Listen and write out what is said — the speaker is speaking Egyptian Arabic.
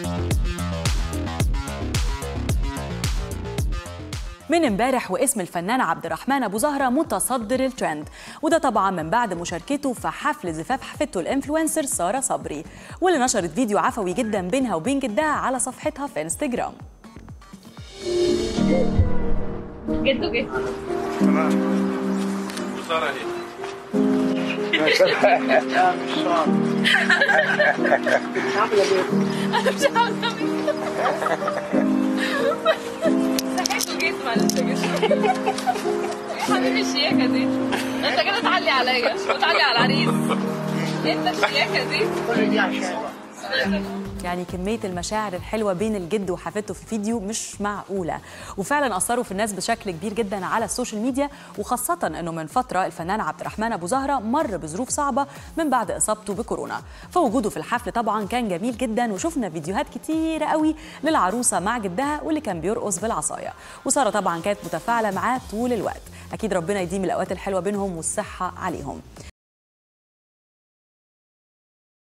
من امبارح واسم الفنان عبد الرحمن ابو زهره متصدر الترند وده طبعا من بعد مشاركته في حفل زفاف حفيدته الانفلونسر ساره صبري واللي نشرت فيديو عفوي جدا بينها وبين جدها على صفحتها في انستجرام جدو جه وسارة هي انا مش عارفه صحيت وجيت معلش جيت يا حبيبي الشياكه دي انت كده تعلي عليا وتعلي على العريس انت الشياكه دي يعني كمية المشاعر الحلوة بين الجد وحفيدته في الفيديو مش معقولة وفعلا أثروا في الناس بشكل كبير جدا على السوشيال ميديا وخاصة أنه من فترة الفنان عبد الرحمن أبو زهرة مر بظروف صعبة من بعد إصابته بكورونا فوجوده في الحفل طبعا كان جميل جدا وشفنا فيديوهات كتيرة قوي للعروسة مع جدها واللي كان بيرقص بالعصاية وسارة طبعا كانت متفاعلة معاه طول الوقت أكيد ربنا يديم الأوقات الحلوة بينهم والصحة عليهم